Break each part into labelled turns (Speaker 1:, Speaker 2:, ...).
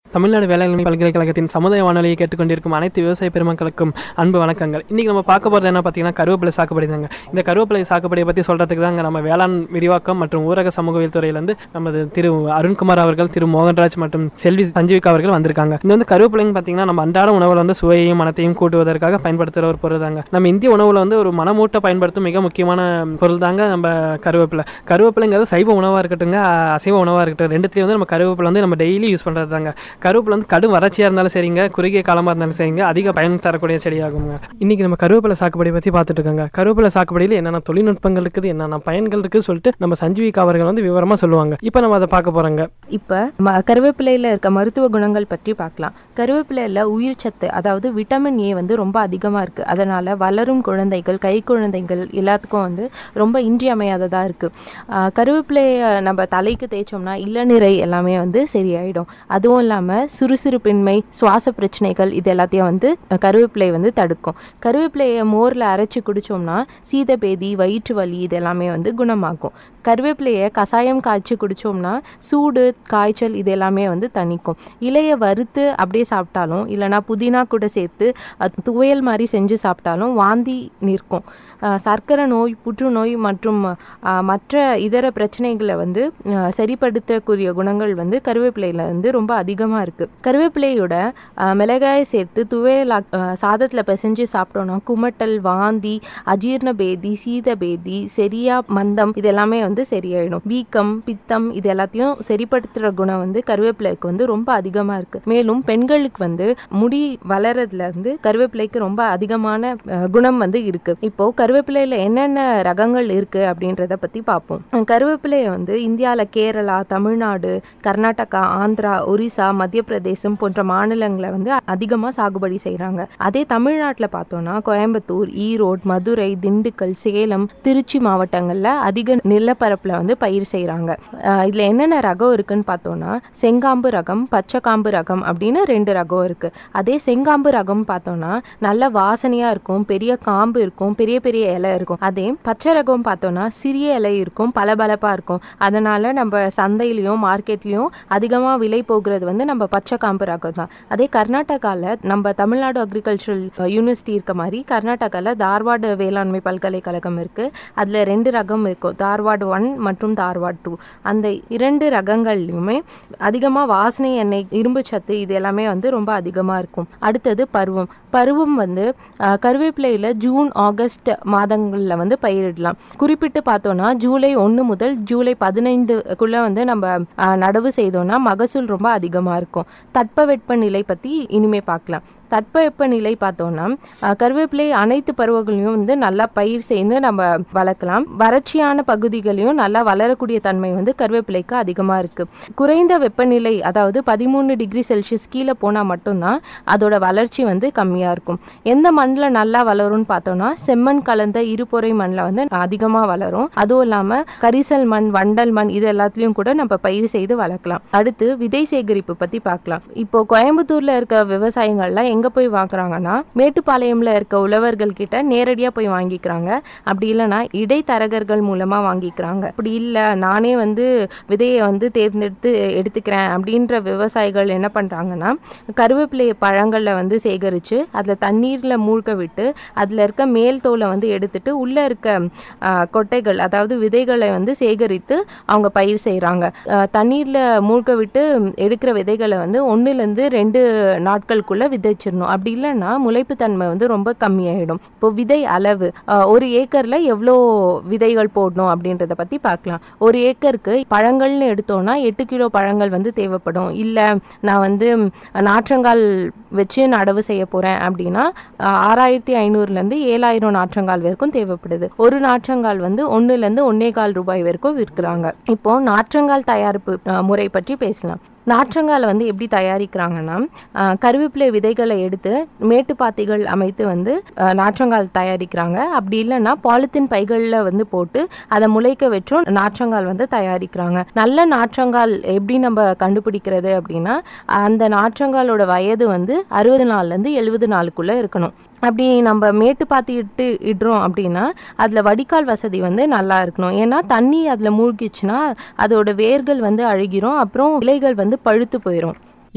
Speaker 1: தமிழ்நாடு வேளாண்மை பல்கலைக்கழகத்தின் சமுதாய வானொலியை கேட்டுக்கொண்டிருக்கும் அனைத்து விவசாய பெருமக்களுக்கும் அன்பு வணக்கங்கள் இன்னைக்கு நம்ம பார்க்க போகிறது என்ன பார்த்தீங்கன்னா கருவேப்பிலை சாகுபடி தாங்க இந்த கருவேப்பிலை சாகுபடியை பற்றி சொல்கிறதுக்கு தாங்க நம்ம வேளாண் விரிவாக்கம் மற்றும் ஊரக சமூகவியல் துறையிலேருந்து நமது திரு அருண்குமார் அவர்கள் திரு மோகன்ராஜ் மற்றும் செல்வி சஞ்சீவிகா அவர்கள் வந்திருக்காங்க இது வந்து கருவேப்பிலைன்னு பார்த்தீங்கன்னா நம்ம அன்றாட உணவில் வந்து சுவையையும் மனத்தையும் கூட்டுவதற்காக பயன்படுத்துகிற ஒரு பொருள் தாங்க நம்ம இந்திய உணவில் வந்து ஒரு மனமூட்ட பயன்படுத்தும் மிக முக்கியமான பொருள் தாங்க நம்ம கருவேப்பிலை கருவேப்பிலைங்கிறது சைவ உணவாக இருக்கட்டுங்க அசைவ உணவாக இருக்கட்டும் ரெண்டுத்துலேயும் வந்து நம்ம கருவேப்பிலை வந்து நம்ம டெய்லி யூஸ் பண்ணுறது தாங்க கருவேப்பிலை வந்து கடும் வறட்சியாக இருந்தாலும் சரிங்க குறுகிய காலமாக இருந்தாலும் சரிங்க அதிக பயன் தரக்கூடிய செடியாகுங்க இன்னைக்கு நம்ம கருவேப்பிலை சாகுபடி பற்றி பார்த்துட்டு இருக்காங்க கருவேப்பிலை சாகுபடியில் என்னென்ன தொழில்நுட்பங்கள் இருக்குது என்னென்ன பயன்கள் இருக்குது சொல்லிட்டு நம்ம சஞ்சீவிகா அவர்கள் வந்து விவரமாக சொல்லுவாங்க இப்போ நம்ம அதை பார்க்க போகிறோங்க
Speaker 2: இப்போ ம கருவேப்பிலையில் இருக்க மருத்துவ குணங்கள் பற்றி பார்க்கலாம் கருவேப்பிலையில் உயிர் சத்து அதாவது விட்டமின் ஏ வந்து ரொம்ப அதிகமாக இருக்குது அதனால் வளரும் குழந்தைகள் கை குழந்தைகள் எல்லாத்துக்கும் வந்து ரொம்ப இன்றியமையாததாக இருக்குது கருவேப்பிலையை நம்ம தலைக்கு தேய்ச்சோம்னா இளநீரை எல்லாமே வந்து சரியாயிடும் அதுவும் இல்லாமல் சுறுசுறுப்பின்மை சுவாச பிரச்சனைகள் இது எல்லாத்தையும் வந்து அஹ், கருவேப்பிலை வந்து தடுக்கும் கருவேப்பிலையை மோரில் அரைச்சி குடித்தோம்னா சீதபேதி வயிற்று வலி இது எல்லாமே வந்து குணமாகும் கருவேப்பிலையை கஷாயம் காய்ச்சி குடித்தோம்னா சூடு காய்ச்சல் இது எல்லாமே வந்து தணிக்கும் இலையை வறுத்து அப்படியே சாப்பிட்டாலும் இல்லைனா புதினா கூட சேர்த்து அது துவையல் மாதிரி செஞ்சு சாப்பிட்டாலும் வாந்தி நிற்கும் அஹ் சர்க்கரை நோய் புற்றுநோய் மற்றும் அஹ், மற்ற இதர பிரச்சனைகளை வந்து அஹ், சரிப்படுத்தக்கூடிய குணங்கள் வந்து கருவேப்பிலையில் வந்து ரொம்ப அதிகமாக இருக்குது கருவேப்பிலையோட அஹ், மிளகாயை சேர்த்து துவையல் சாதத்தில் பிசைஞ்சு சாப்பிட்டோம்னா குமட்டல் வாந்தி அஜீரண பேதி சீத பேதி சரியா மந்தம் இது எல்லாமே வந்து சரியாயிடும் வீக்கம் பித்தம் இது எல்லாத்தையும் சரிப்படுத்துகிற குணம் வந்து கருவேப்பிலைக்கு வந்து ரொம்ப அதிகமாக இருக்குது மேலும் பெண்களுக்கு வந்து முடி வளர்றதுல இருந்து கருவேப்பிலைக்கு ரொம்ப அதிகமான அஹ், குணம் வந்து இருக்கு இப்போ கருவேப்பிலையில என்னென்ன ரகங்கள் இருக்கு அப்படின்றத பத்தி பார்ப்போம் அஹ், கருவேப்பிலையை வந்து இந்தியால கேரளா தமிழ்நாடு கர்நாடகா ஆந்திரா ஒரிசா மத்திய பிரதேசம் போன்ற மாநிலங்களை வந்து அதிகமாக சாகுபடி செய்கிறாங்க அதே தமிழ்நாட்டில் பார்த்தோம்னா கோயம்புத்தூர் ஈரோடு மதுரை திண்டுக்கல் சேலம் திருச்சி மாவட்டங்களில் அதிக நிலப்பரப்பில் வந்து பயிர் செய்கிறாங்க இதில் என்னென்ன ரகம் இருக்குன்னு பார்த்தோம்னா செங்காம்பு ரகம் பச்சை காம்பு ரகம் அப்படின்னு ரெண்டு ரகம் இருக்குது அதே செங்காம்பு ரகம் பார்த்தோம்னா நல்ல வாசனையாக இருக்கும் பெரிய காம்பு இருக்கும் பெரிய பெரிய இலை இருக்கும் அதே பச்சை ரகம் பார்த்தோம்னா சிறிய இலை இருக்கும் பளபளப்பாக இருக்கும் அதனால நம்ம சந்தையிலையும் மார்க்கெட்லேயும் அதிகமாக விலை போகிறது வந்து நம்ம பச்சை காம்பு ரகம் தான் அதே கர்நாடகாவில் நம்ம தமிழ்நாடு அக்ரிகல்ச்சரல் யூனிவர்சிட்டி இருக்க மாதிரி கர்நாடகாவில் தார்வாடு வேளாண்மை பல்கலைக்கழகம் இருக்குது அதில் ரெண்டு ரகம் இருக்கும் தார்வாடு ஒன் மற்றும் தார்வாடு டூ அந்த இரண்டு ரகங்கள்லையுமே அதிகமாக வாசனை எண்ணெய் இரும்பு சத்து இது எல்லாமே வந்து ரொம்ப அதிகமாக இருக்கும் அடுத்தது பருவம் பருவம் வந்து அஹ், கருவேப்பிலையில ஜூன் ஆகஸ்ட் மாதங்களில் வந்து பயிரிடலாம் குறிப்பிட்டு பார்த்தோம்னா ஜூலை ஒன்று முதல் ஜூலை பதினைந்துக்குள்ள வந்து நம்ம அஹ், நடவு செய்தோம்னா மகசூல் ரொம்ப அதிகமாக இருக்கும் தட்பவெட்ப நிலை பற்றி இனிமே பார்க்கலாம் தட்பவெப்ப நிலை பார்த்தோம்னா அஹ், கருவேப்பிலை அனைத்து பருவங்களையும் வந்து நல்லா பயிர் செய்து நம்ம வளர்க்கலாம் வறட்சியான பகுதிகளையும் நல்லா வளரக்கூடிய தன்மை வந்து கருவேப்பிலைக்கு அதிகமாக இருக்கு குறைந்த வெப்பநிலை அதாவது பதிமூணு டிகிரி செல்சியஸ் கீழே போனால் மட்டும்தான் அதோட வளர்ச்சி வந்து கம்மியாக இருக்கும் எந்த மண்ணில் நல்லா வளரும்னு பார்த்தோம்னா செம்மண் கலந்த இருபொறை மண்ணில் வந்து அதிகமாக வளரும் அதுவும் இல்லாமல் கரிசல் மண் வண்டல் மண் இது எல்லாத்துலேயும் கூட நம்ம பயிர் செய்து வளர்க்கலாம் அடுத்து விதை சேகரிப்பு பற்றி பார்க்கலாம் இப்போ கோயம்புத்தூரில் இருக்க விவசாயிகள்லாம் எங்கே போய் வாங்குறாங்கன்னா மேட்டுப்பாளையம்ல இருக்க உழவர்கள் கிட்ட நேரடியாக போய் வாங்கிக்கிறாங்க அப்படி இல்லைன்னா இடைத்தரகர்கள் மூலமாக வாங்கிக்கிறாங்க அப்படி இல்லை நானே வந்து விதையை வந்து தேர்ந்தெடுத்து எடுத்துக்கிறேன் அப்படின்ற விவசாயிகள் என்ன பண்ணுறாங்கன்னா கருவேப்பிலை பழங்களில் வந்து சேகரித்து அதில் தண்ணீரில் மூழ்க விட்டு அதில் இருக்க மேல் தோலை வந்து எடுத்துட்டு உள்ளே இருக்க ஆ, கொட்டைகள் அதாவது விதைகளை வந்து சேகரித்து அவங்க பயிர் செய்கிறாங்க தண்ணீரில் மூழ்க விட்டு எடுக்கிற விதைகளை வந்து ஒன்றுலேருந்து ரெண்டு நாட்களுக்குள்ளே விதைச்சிடணும் அப்படி இல்லைன்னா முளைப்புத்தன்மை வந்து ரொம்ப கம்மியாயிடும் இப்போ விதை அளவு ஆ, ஒரு ஏக்கரில் எவ்வளோ விதைகள் போடணும் அப்படின்றத பற்றி பார்க்கலாம் ஒரு ஏக்கருக்கு பழங்கள்னு எடுத்தோம்னா எட்டு கிலோ பழங்கள் வந்து தேவைப்படும் இல்லை நான் வந்து ம், நாற்றங்கால் வச்சு நடவு செய்ய போகிறேன் அப்படின்னா ஆ, ஆறாயிரத்தி ஐநூறுலேருந்து ஏழாயிரம் நாற்றங்கால் வரைக்கும் தேவைப்படுது ஒரு நாற்றங்கால் வந்து ஒன்றுலேருந்து ஒன்னே கால் ரூபாய் வரைக்கும் விற்கிறாங்க இப்போ நாற்றங்கால் தயாரிப்பு ஆ, முறை பற்றி பேசலாம் நாற்றங்கால் வந்து எப்படி தயாரிக்கிறாங்கன்னா ஆ, கருவேப்பிலை விதைகளை எடுத்து மேட்டுப்பாத்திகள் அமைத்து வந்து ஆ, நாற்றங்கால் தயாரிக்கிறாங்க அப்படி இல்லைன்னா பாலித்தீன் பைகளில் வந்து போட்டு அதை முளைக்க வச்சும் நாற்றங்கால் வந்து தயாரிக்கிறாங்க நல்ல நாற்றங்கால் எப்படி நம்ம கண்டுபிடிக்கிறது அப்படின்னா அந்த நாற்றங்காலோட வயது வந்து அறுபது நாள்லேருந்து எழுபது நாளுக்குள்ளே இருக்கணும் அப்படி நம்ம மேட்டு பாத்தி இட்டு இடுறோம் அப்படின்னா அதில் வடிகால் வசதி வந்து நல்லா இருக்கணும் ஏன்னா தண்ணி அதில் மூழ்கிச்சுன்னா அதோட வேர்கள் வந்து அழுகிரும் அப்புறம் இலைகள் வந்து பழுத்து போயிடும்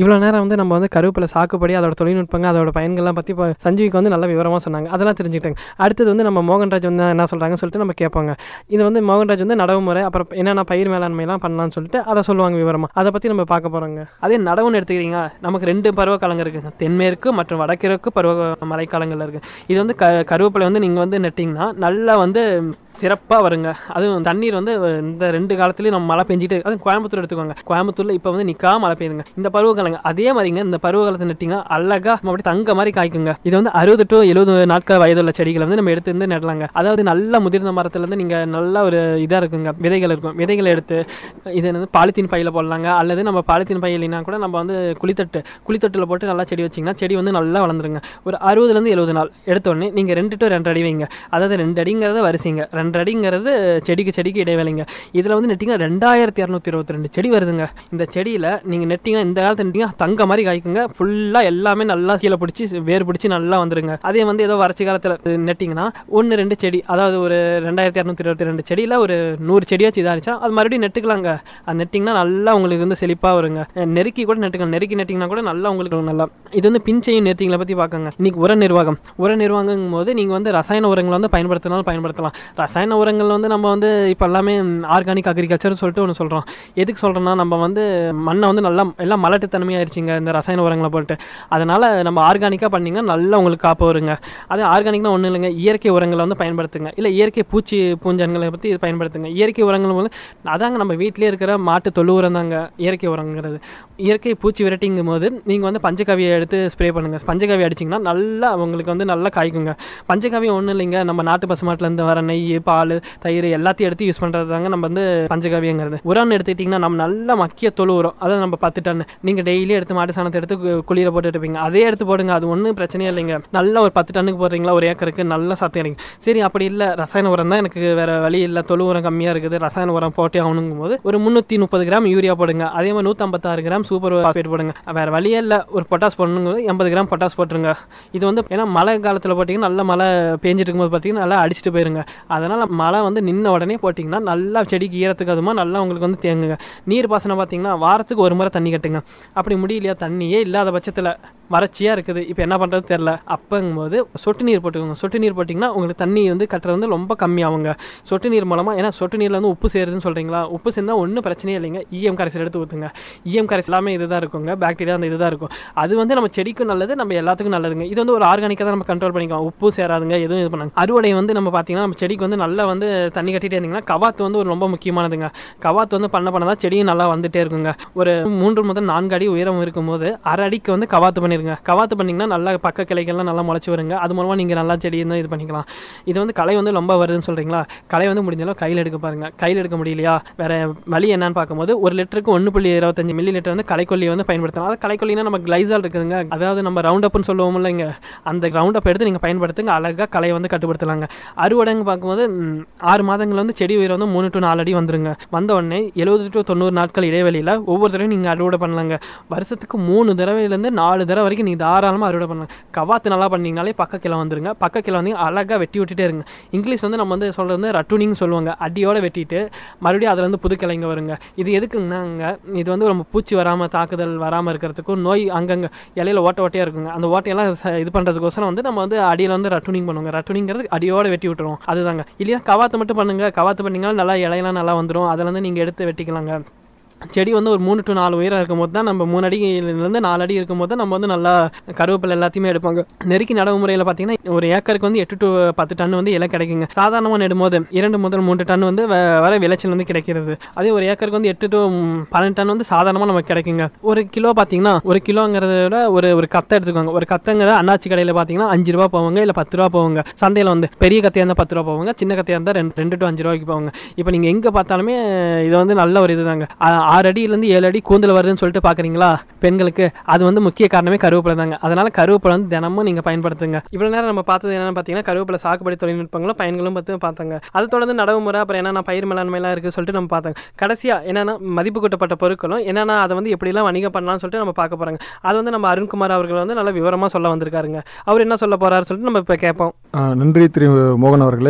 Speaker 1: இவ்வளோ நேரம் வந்து நம்ம வந்து கருவேப்பிலை சாகுபடி அதோட தொழில்நுட்பங்க அதோட பயன்கள்லாம் பற்றி இப்போ சஞ்சீவிக்கு வந்து நல்ல விவரமாக சொன்னாங்க அதெல்லாம் தெரிஞ்சுக்கிட்டாங்க அடுத்தது வந்து நம்ம மோகன்ராஜ் வந்து என்ன சொல்கிறாங்கன்னு சொல்லிட்டு நம்ம கேட்பாங்க இது வந்து மோகன்ராஜ் வந்து நடவு முறை அப்புறம் என்னென்ன பயிர் மேலாண்மைலாம் பண்ணலாம்னு சொல்லிட்டு அதை சொல்லுவாங்க விவரமாக அதை பற்றி நம்ம பார்க்க போகிறோங்க அதே நடவுன்னு எடுத்துக்கிறீங்க நமக்கு ரெண்டு பருவகாலங்கள் இருக்குங்க தென்மேற்கு மற்றும் வடகிழக்கு பருவ மழைக்காலங்கள் இருக்குது இது வந்து க கருவேப்பிலை வந்து நீங்கள் வந்து நட்டிங்கன்னா நல்லா வந்து சிறப்பாக வருங்க அதுவும் தண்ணீர் வந்து இந்த ரெண்டு காலத்துலேயும் நம்ம மழை பெஞ்சிட்டு அதுவும் கோயம்புத்தூர் எடுத்துக்கோங்க கோயம்புத்தூரில் இப்போ வந்து நிற்கா மழை பெய்யுதுங்க இந்த பருவகாலங்க அதே மாதிரிங்க இந்த பருவகாலத்தை நட்டிங்கன்னா அழகா நம்ம அப்படியே தங்க மாதிரி காய்க்குங்க இது வந்து அறுபது டு எழுபது நாட்கள் வயதுள்ள செடிகளை வந்து நம்ம எடுத்து வந்து நடலாங்க அதாவது நல்ல முதிர்ந்த மரத்துலேருந்து நீங்கள் நல்ல ஒரு இதாக இருக்குங்க விதைகள் இருக்கும் விதைகளை எடுத்து இது வந்து பாலித்தீன் பையில் போடலாங்க அல்லது நம்ம பாலித்தீன் பை இல்லைனா கூட நம்ம வந்து குளித்தட்டு குளித்தட்டில் போட்டு நல்லா செடி வச்சிங்கன்னா செடி வந்து நல்லா வளர்ந்துருங்க ஒரு அறுபதுலேருந்து எழுபது நாள் எடுத்த உடனே நீங்கள் ரெண்டு டு ரெண்டு அடி வைங்க அதாவது ரெண்டு அடிங்கிறத வரிசைங்க ரெண்டு அடிங்கிறது செடிக்கு செடிக்கு இடைவேளைங்க இதில் வந்து நெட்டிங்கன்னா ரெண்டாயிரத்தி இரநூத்தி இருபத்தி ரெண்டு செடி வருதுங்க இந்த செடியில் நீங்கள் நெட்டிங்க இந்த காலத்தில் நெட்டிங்க தங்க மாதிரி காய்க்குங்க ஃபுல்லாக எல்லாமே நல்லா கீழே பிடிச்சி வேர் பிடிச்சி நல்லா வந்துருங்க அதே வந்து ஏதோ வறட்சி காலத்தில் நெட்டிங்கன்னா ஒன்று ரெண்டு செடி அதாவது ஒரு ரெண்டாயிரத்தி இரநூத்தி இருபத்தி ரெண்டு செடியில் ஒரு நூறு செடியாச்சு இதாகிச்சா அது மறுபடியும் நெட்டுக்கலாங்க அது நெட்டிங்கன்னா நல்லா உங்களுக்கு வந்து செழிப்பாக வருங்க நெருக்கி கூட நெட்டுக்கலாம் நெருக்கி நெட்டிங்கன்னா கூட நல்லா உங்களுக்கு நல்லா இது வந்து பின்செய்யும் நேர்த்திங்களை பற்றி பார்க்கங்க இன்னைக்கு உர நிர்வாகம் உர நிர்வாகங்கும் போது நீங்கள் வந்து ரசாயன உரங்களை வந்து பயன்படுத்தினாலும் பயன்படுத்தலாம் ரசாயன உரங்கள் வந்து நம்ம வந்து இப்போ எல்லாமே ஆர்கானிக் அக்ரிகல்ச்சர் சொல்லிட்டு ஒன்று சொல்கிறோம் எதுக்கு சொல்கிறோன்னா நம்ம வந்து மண்ணை வந்து நல்லா எல்லாம் மலட்டுத்தன்மையாயிருச்சுங்க இந்த ரசாயன உரங்களை போட்டு அதனால் நம்ம ஆர்கானிக்காக பண்ணிங்கன்னா நல்லா உங்களுக்கு காப்பு வருங்க அது ஆர்கானிக்னா ஒன்றும் இல்லைங்க இயற்கை உரங்களை வந்து பயன்படுத்துங்க இல்லை இயற்கை பூச்சி பூஞ்சன்களை பற்றி இது பயன்படுத்துங்க இயற்கை உரங்கள் வந்து அதாங்க நம்ம வீட்டிலே இருக்கிற மாட்டு தொழு உரம் தாங்க இயற்கை உரங்கிறது இயற்கை பூச்சி விரட்டிங்கும் போது நீங்கள் வந்து பஞ்சகாவியை எடுத்து ஸ்ப்ரே பண்ணுங்கள் பஞ்சகாவி அடிச்சிங்கன்னா நல்லா உங்களுக்கு வந்து நல்லா காய்க்குங்க பஞ்சகாவியம் ஒன்றும் இல்லைங்க நம்ம நாட்டு பசுமாட்டிலேருந்து வர நெய் பால் தயிர் எல்லாத்தையும் எடுத்து யூஸ் பண்ணுறது தாங்க நம்ம வந்து பஞ்சகாவியங்கிறது உரம்னு எடுத்துக்கிட்டிங்கன்னா நம்ம நல்ல மக்கிய தொழு உரம் அதாவது நம்ம பத்து டன் நீங்கள் டெய்லி எடுத்து மாட்டு சாணத்தை எடுத்து கு- குளிர போட்டு எடுப்பீங்க அதே எடுத்து போடுங்க அது ஒன்றும் பிரச்சனையே இல்லைங்க நல்ல ஒரு பத்து டன்னுக்கு போடுறீங்களா ஒரு ஏக்கருக்கு நல்ல சத்தம் கிடைக்கும் சரி அப்படி இல்லை ரசாயன உரம் தான் எனக்கு வேற வழி இல்லை தொழு உரம் கம்மியாக இருக்குது ரசாயன உரம் போட்டே ஆகணுங்கும் போது ஒரு முந்நூற்றி முப்பது கிராம் யூரியா போடுங்க அதே மாதிரி நூற்றம்பத்தாறு கிராம் சூப்பர் பாஸ்பேட் போடுங்க வேற வழியே இல்லை ஒரு பொட்டாஸ் போடணுங்க எண்பது கிராம் பொட்டாஸ் போட்டுருங்க இது வந்து ஏன்னா மழை காலத்தில் போட்டிங்கன்னா நல்ல மழை பேஞ்சிட்டு இருக்கும்போது பார்த்தீங்கன்னா நல்லா அடிச்சுட்டு போயிருங்க அதனால் மழை வந்து நின்ன உடனே போட்டிங்கன்னா நல்லா செடிக்கு ஈரத்துக்கு அதுமா நல்லா உங்களுக்கு வந்து தேங்குங்க நீர் பாசனம் பார்த்தீங்கன்னா வாரத்துக்கு ஒரு முறை தண்ணி கட்டுங்க அப்படி முடியலையா தண்ணியே இல்லாத பட்சத்தில் வறட்சியாக இருக்குது இப்போ என்ன பண்ணுறது தெரில அப்பங்கும்போது சொட்டு நீர் போட்டுக்கோங்க சொட்டு நீர் போட்டிங்கன்னா உங்களுக்கு தண்ணி வந்து கட்டுறது வந்து ரொம்ப கம்மியாகுங்க சொட்டு நீர் மூலமாக ஏன்னா சொட்டு நீரில் வந்து உப்பு சேருதுன்னு சொல்கிறீங்களா உப்பு சேர்ந்தா ஒன்றும் பிரச்சனையே இல்லைங்க இஎம் கரைசல் எடுத்து ஊற்றுங்க இஎம் கரைசல் எல்லாமே இதுதான் இருக்குங்க பாக்டீரியா அந்த இதுதான் இருக்கும் அது வந்து நம்ம செடிக்கும் நல்லது நம்ம எல்லாத்துக்கும் நல்லதுங்க இது வந்து ஒரு ஆர்கானிக்காக தான் நம்ம கண்ட்ரோல் பண்ணிக்கலாம் உப்பு சேராதுங்க எதுவும் இது பண்ணாங்க அறுவடை வந்து நம்ம பார்த்தீங்கன்னா நம்ம செடிக்கு வந்து நல்லா வந்து தண்ணி கட்டிட்டே இருந்தீங்கன்னா கவாத்து வந்து ஒரு ரொம்ப முக்கியமானதுங்க கவாத்து வந்து பண்ண பண்ண தான் செடியும் நல்லா வந்துட்டே இருக்குங்க ஒரு மூன்று முதல் நான்கு அடி உயரம் இருக்கும்போது அரை அடிக்கு வந்து கவாத்து பண்ணிருங்க கவாத்து பண்ணிங்கன்னா நல்லா பக்க கிளைகள்லாம் நல்லா முளைச்சி வருங்க அது மூலமாக நீங்கள் நல்லா செடி வந்து இது பண்ணிக்கலாம் இது வந்து களை வந்து ரொம்ப வருதுன்னு சொல்கிறீங்களா களை வந்து முடிஞ்சாலும் கையில் எடுக்க பாருங்க கையில் எடுக்க முடியலையா வேற வழி என்னன்னு பார்க்கும்போது ஒரு லிட்டருக்கு ஒன்று புள்ளி இருபத்தஞ்சு மில்லி லிட்டர் வந்து களைக்கொல்லியை வந்து பயன்படுத்தலாம் அது களைக்கொல்லினா நம்ம கிளைசால் இருக்குதுங்க அதாவது நம்ம ரவுண்ட் அப்னு சொல்லுவோம் இல்லைங்க அந்த ரவுண்ட் அப் எடுத்து நீங்கள் பயன்படுத்துங்க அழகாக களையை வந்து கட்டுப்படுத்தலாங்க அறுவடைங்க பார்க்கும்போது ம், ஆறு மாதங்கள் வந்து செடி உயரம் வந்து மூணு டு நாலு அடி வந்துருங்க வந்த உடனே எழுபது டு தொண்ணூறு நாட்கள் இடைவெளியில் ஒவ்வொரு தடவையும் நீங்கள் அறுவடை பண்ணலாங்க வருஷத்துக்கு மூணு தடவையிலேருந்து நாலு தடவை வரைக்கும் நீங்கள் தாராளமாக அறுவடை பண்ணலாம் கவாத்து நல்லா பண்ணீங்கனாலே பக்க கிளை வந்துருங்க பக்க கிளை வந்து அழகாக வெட்டி விட்டுட்டே இருங்க இங்கிலீஷ் வந்து நம்ம வந்து சொல்கிறது வந்து ரட்டுனிங் சொல்லுவாங்க அடியோட வெட்டிட்டு மறுபடியும் அதில் வந்து புது கிளைங்க வருங்க இது எதுக்குங்கன்னாங்க இது வந்து நம்ம பூச்சி வராமல் தாக்குதல் வராமல் இருக்கிறதுக்கும் நோய் அங்கங்கே இலையில ஓட்ட ஓட்டையாக இருக்குங்க அந்த ஓட்டையெல்லாம் ச- இது பண்ணுறதுக்கோசரம் வந்து நம்ம வந்து அடியில் வந்து ரட்டுனிங் பண்ணுவோங்க ரட்டுனிங்கிறது அடியோட வெட்டி விட்டுருவோம் அதுதாங்க இல்லையா கவாத்து மட்டும் பண்ணுங்க கவாத்து பண்ணீங்கன்னா நல்லா இலையெல்லாம் நல்லா வந்துடும் அதில் வந்து நீங்கள் எடுத்து வெட்டிக்கலாங்க செடி வந்து ஒரு மூணு டு நாலு உயரம் இருக்கும்போது தான் நம்ம மூணு அடியிலேருந்து நாலு அடி இருக்கும்போது தான் நம்ம வந்து நல்லா கருவேப்பிலை எல்லாத்தையுமே எடுப்பாங்க நெருக்கி நடவு முறையில் பார்த்தீங்கன்னா ஒரு ஏக்கருக்கு வந்து எட்டு டு பத்து டன் வந்து இலை கிடைக்குங்க சாதாரணமாக நடும்போது இரண்டு முதல் மூன்று டன் வந்து வ- வர விளைச்சல் வந்து கிடைக்கிறது அதே ஒரு ஏக்கருக்கு வந்து எட்டு டு பன்னெண்டு டன் வந்து சாதாரணமாக நமக்கு கிடைக்குங்க ஒரு கிலோ பார்த்தீங்கன்னா ஒரு கிலோங்கிறத விட ஒரு ஒரு கத்தை எடுத்துக்கோங்க ஒரு கத்தைங்கிறத அண்ணாச்சி கடையில் பார்த்தீங்கன்னா அஞ்சு ரூபா போவாங்க இல்லை பத்து ரூபா போவாங்க சந்தையில் வந்து பெரிய கத்தையாக இருந்தால் பத்து ரூபா போவாங்க சின்ன கத்தையாக இருந்தால் ரெண்டு ரெண்டு டு அஞ்சு ரூபாய்க்கு போவாங்க இப்போ நீங்கள் எங்கே பார்த்தாலுமே இது வந்து நல்ல ஒரு இதுதாங்க ஆ- ஆறு அடியிலேருந்து ஏழு அடி கூந்தல் வருதுன்னு சொல்லிட்டு பார்க்குறீங்களா பெண்களுக்கு அது வந்து முக்கிய காரணமே கருவேப்பிலை தாங்க அதனால கருவேப்பிலை வந்து தினமும் நீங்கள் பயன்படுத்துங்க இவ்வளோ நேரம் நம்ம பார்த்தது என்னென்னு பார்த்தீங்கன்னா கருவேப்பிலை சாகுபடி தொழில்நுட்பங்களும் பயன்களும் பற்றி பார்த்தாங்க அது தொடர்ந்து நடவு முறை அப்புறம் என்னென்ன பயிர் மேலாண்மைலாம் இருக்குது சொல்லிட்டு நம்ம பார்த்தாங்க கடைசியாக என்னென்ன மதிப்பு கூட்டப்பட்ட பொருட்களும் என்னென்ன அதை வந்து எப்படிலாம் வணிகம் பண்ணலாம்னு சொல்லிட்டு நம்ம பார்க்க போகிறாங்க அது வந்து நம்ம அருண்குமார் அவர்கள் வந்து நல்ல விவரமாக சொல்ல வந்திருக்காருங்க அவர் என்ன சொல்ல போறாரு சொல்லிட்டு நம்ம இப்போ கேட்போம்
Speaker 3: ஆ, நன்றி திரு மோகன் அவர்களே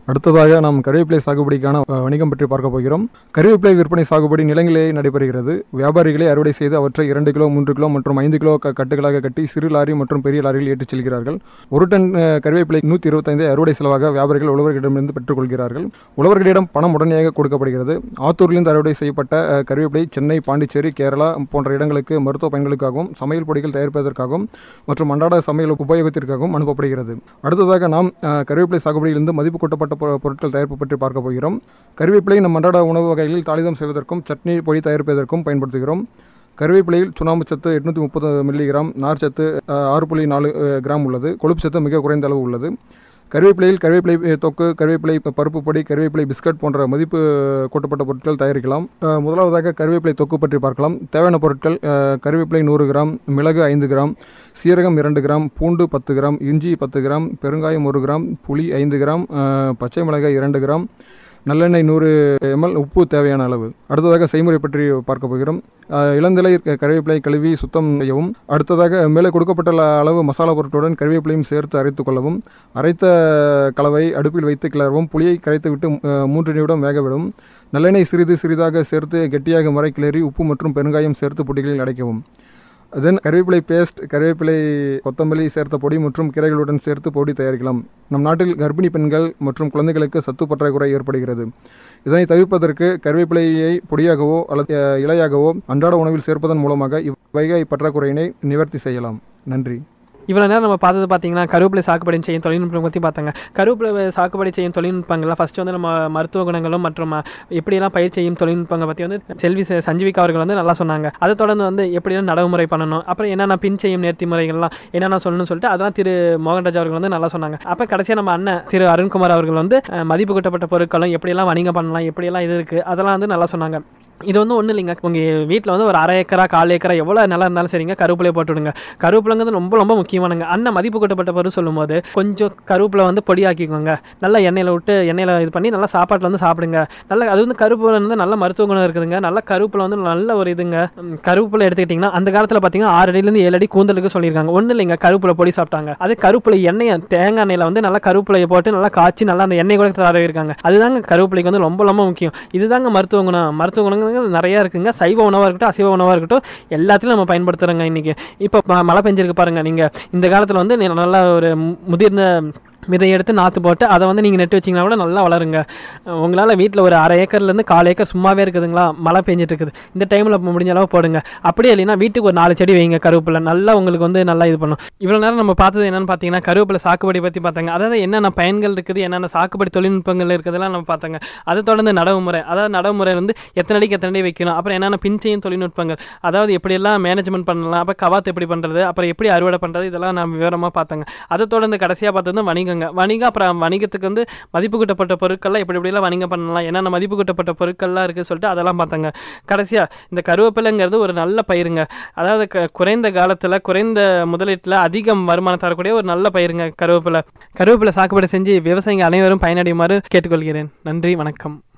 Speaker 3: அடுத்ததாக நாம் கருவேப்பிலை சாகுபடிக்கான அஹ், வணிகம் பற்றி பார்க்க போகிறோம் கருவேப்பிலை விற்பனை சாகுபடி நிலங்களிலேயே நடைபெறுகிறது வியாபாரிகளே அறுவடை செய்து அவற்றை இரண்டு கிலோ மூன்று கிலோ மற்றும் ஐந்து கிலோ க- கட்டுகளாக கட்டி சிறு லாரி மற்றும் பெரிய லாரியில் ஏற்றிச் செல்கிறார்கள் ஒரு டன் அஹ், கருவேப்பிலை நூற்றி இருபத்தைந்து அறுவடை செலவாக வியாபாரிகள் உழவர்களிடமிருந்து பெற்றுக்கொள்கிறார்கள் உழவர்களிடம் பணம் உடனடியாக கொடுக்கப்படுகிறது ஆத்தூரிலிருந்து அறுவடை செய்யப்பட்ட அஹ், கருவேப்பிலை சென்னை பாண்டிச்சேரி கேரளா போன்ற இடங்களுக்கு மருத்துவ பயன்களுக்காகவும் சமையல் பொடிகள் தயாரிப்பதற்காகவும் மற்றும் அன்றாட சமையல் உபயோகத்திற்காகவும் அனுப்பப்படுகிறது அடுத்ததாக நாம் அஹ், கருவேப்பிலை சாகுபடியிலிருந்து மதிப்பு கூட்டப்பட்ட பொ- பொருட்கள் தயாரிப்பு பற்றி பார்க்க போகிறோம் கருவேப்பிலை நம் அன்றாட உணவு வகைகளில் தாளிதம் செய்வதற்கும் சட்னி பொடி தயாரிப்பதற்கும் பயன்படுத்துகிறோம் கருவேப்பிலையில் சுண்ணாம்பு சத்து எட்நூற்றி முப்பது மில்லிகிராம் நார் சத்து அஹ், ஆறு புள்ளி நாலு அஹ், கிராம் உள்ளது கொழுப்பு சத்து மிக குறைந்த அளவு உள்ளது கருவேப்பிலையில் கருவேப்பிலை அஹ், தொக்கு கருவேப்பிலை ப- பருப்பு பொடி கருவேப்பிலை பிஸ்கட் போன்ற மதிப்பு அஹ், கூட்டப்பட்ட பொருட்கள் தயாரிக்கலாம் அஹ், முதலாவதாக கருவேப்பிலை தொக்கு பற்றி பார்க்கலாம் தேவையான பொருட்கள் அஹ், கருவேப்பிலை நூறு கிராம் மிளகு ஐந்து கிராம் சீரகம் இரண்டு கிராம் பூண்டு பத்து கிராம் இஞ்சி பத்து கிராம் பெருங்காயம் ஒரு கிராம் புளி ஐந்து கிராம் அஹ், பச்சை மிளகாய் இரண்டு கிராம் நல்லெண்ணெய் நூறு எம்எல் உப்பு தேவையான அளவு அடுத்ததாக செய்முறை பற்றி பார்க்க போகிறோம் அஹ், இளந்திலை க- கருவேப்பிலை கழுவி சுத்தம் செய்யவும் அடுத்ததாக மேலே கொடுக்கப்பட்ட அள- அளவு மசாலா பொருட்களுடன் கருவேப்பிலையும் சேர்த்து அரைத்து கொள்ளவும் அரைத்த கலவை அடுப்பில் வைத்து கிளறவும் புளியை கரைத்து விட்டு அஹ், மூன்று நிமிடம் வேக விடவும் நல்லெண்ணெய் சிறிது சிறிதாக சேர்த்து கெட்டியாக முறை கிளறி உப்பு மற்றும் பெருங்காயம் சேர்த்து பொடிகளில் அடைக்கவும் தென் கருவேப்பிலை பேஸ்ட் கருவேப்பிலை கொத்தமல்லி சேர்த்த பொடி மற்றும் கீரைகளுடன் சேர்த்து பொடி தயாரிக்கலாம் நம் நாட்டில் கர்ப்பிணி பெண்கள் மற்றும் குழந்தைகளுக்கு சத்து பற்றாக்குறை ஏற்படுகிறது இதனை தவிர்ப்பதற்கு கருவேப்பிலையை பொடியாகவோ அல்லது அஹ், இலையாகவோ அன்றாட உணவில் சேர்ப்பதன் மூலமாக இவ்வைகை பற்றாக்குறையினை நிவர்த்தி செய்யலாம் நன்றி
Speaker 1: இவ்வளோ நேரம் நம்ம பார்த்தது பார்த்தீங்கன்னா கருவேப்பிலை சாகுபடி செய்யும் தொழில்நுட்பம் பற்றி பார்த்தாங்க கருவேப்பிலை சாகுபடி செய்யும் தொழில்நுட்பங்கள்லாம் ஃபஸ்ட்டு வந்து நம்ம மருத்துவ குணங்களும் மற்றும் அஹ், எப்படியெல்லாம் பயிர் செய்யும் தொழில்நுட்பங்களை பற்றி வந்து செல்வி ச- சஞ்சீவிகா அவர்கள் வந்து நல்லா சொன்னாங்க அதை தொடர்ந்து வந்து எப்படியெல்லாம் நடைமுறை பண்ணணும் அப்புறம் என்னென்ன பின் செய்யும் நேர்த்தி முறைகள்லாம் என்னென்ன சொல்லணும்னு சொல்லிட்டு அதெல்லாம் திரு மோகன்ராஜ் அவர்கள் வந்து நல்லா சொன்னாங்க அப்போ கடைசியாக நம்ம அண்ணன் திரு அருண்குமார் அவர்கள் வந்து அஹ், மதிப்பு கூட்டப்பட்ட பொருட்களும் எப்படியெல்லாம் வணிகம் பண்ணலாம் எப்படியெல்லாம் இது இருக்குது அதெல்லாம் வந்து நல்லா சொன்னாங்க இது வந்து ஒன்றும் இல்லைங்க உங்கள் வீட்டில் வந்து ஒரு அரை ஏக்கரா கால் ஏக்கரா எவ்வளோ நிலம் இருந்தாலும் சரிங்க கருவேப்பிலை போட்டுவிடுங்க கருவேப்பிலைங்கிறது ரொம்ப ரொம்ப முக்கியமானங்க அண்ணன் மதிப்பு கூட்டப்பட்ட பொருள் சொல்லும்போது கொஞ்சம் கருவேப்பிலை வந்து பொடியாக்கிக்கோங்க நல்லா எண்ணெயில் விட்டு எண்ணெயில் இது பண்ணி நல்லா சாப்பாட்டில் வந்து சாப்பிடுங்க நல்ல அது வந்து கருவேப்பிலை வந்து நல்ல மருத்துவ குணம் இருக்குதுங்க நல்ல கருவேப்பிலை வந்து நல்ல ஒரு இதுங்க ம், கருவேப்பிலை எடுத்துக்கிட்டிங்கன்னா அந்த காலத்தில் பார்த்தீங்கன்னா ஆறு அடியிலேருந்து ஏழு அடி கூந்தலுக்கு சொல்லியிருக்காங்க ஒன்றும் இல்லைங்க கருவேப்பிலை பொடி சாப்பிட்டாங்க அது கருவேப்பிலை எண்ணெயை தேங்காய் எண்ணெயில் வந்து நல்லா கருவேப்பிலையை போட்டு நல்லா காய்ச்சி நல்லா அந்த எண்ணெய் கூட தடவிருக்காங்க அதுதாங்க கருவேப்பிலைக்கு வந்து ரொம்ப ரொம்ப முக்கியம் இதுதாங்க மருத்துவ குணம் மருத்துவ குணங்கள் நிறைய இருக்குங்க சைவ உணவாக இருக்கட்டும் அசைவ உணவாக இருக்கட்டும் எல்லாத்துலையும் நம்ம பயன்படுத்துகிறோங்க இன்னைக்கு இப்போ ம- மழை பெஞ்சிருக்கு பாருங்க நீங்கள் இந்த காலத்தில் வந்து நீ நல்லா ஒரு மு- முதிர்ந்த விதை எடுத்து நாற்று போட்டு அதை வந்து நீங்கள் நட்டு வச்சிங்கன்னா கூட நல்லா வளருங்க உங்களால் வீட்டில் ஒரு அரை ஏக்கர்லேருந்து கால் ஏக்கர் சும்மாவே இருக்குதுங்களா மழை பெஞ்சிட்டு இருக்குது இந்த டைமில் முடிஞ்ச அளவு போடுங்க அப்படியே இல்லைன்னா வீட்டுக்கு ஒரு நாலு செடி வைங்க கருவேப்பிலை நல்லா உங்களுக்கு வந்து நல்லா இது பண்ணும் இவ்வளோ நேரம் நம்ம பார்த்தது என்னன்னு பார்த்தீங்கன்னா கருவேப்பிலை சாகுபடி பற்றி பார்த்தாங்க அதாவது என்னென்ன பயன்கள் இருக்குது என்னென்ன சாகுபடி தொழில்நுட்பங்கள் இருக்குதெல்லாம் நம்ம பார்த்தாங்க அதை தொடர்ந்து நடைமுறை அதாவது நடைமுறை வந்து எத்தனை அடிக்கு எத்தனை அடி வைக்கணும் அப்புறம் என்னென்ன பின் செய்யும் தொழில்நுட்பங்கள் அதாவது எப்படியெல்லாம் மேனேஜ்மெண்ட் பண்ணலாம் அப்போ கவாத்து எப்படி பண்ணுறது அப்புறம் எப்படி அறுவடை பண்ணுறது இதெல்லாம் நம்ம விவரமாக பார்த்தாங்க அதை தொடர்ந்து கடைசியாக பார்த்தது வந்து வணிகங்க வணிகம் அப்புறம் வணிகத்துக்கு வந்து மதிப்பு கூட்டப்பட்ட பொருட்கள்லாம் எப்படி எப்படிலாம் வணிகம் பண்ணலாம் என்னென்ன மதிப்பு கூட்டப்பட்ட பொருட்கள்லாம் இருக்குது சொல்லிட்டு அதெல்லாம் பார்த்தாங்க கடைசியாக இந்த கருவேப்பிலைங்கிறது ஒரு நல்ல பயிருங்க அதாவது க- குறைந்த காலத்தில் குறைந்த முதலீட்டில் அதிகம் வருமானம் தரக்கூடிய ஒரு நல்ல பயிருங்க கருவேப்பிலை கருவேப்பிலை சாகுபடி செஞ்சு விவசாயிகள் அனைவரும் பயனடையுமாறு கேட்டுக்கொள்கிறேன் நன்றி வணக்கம்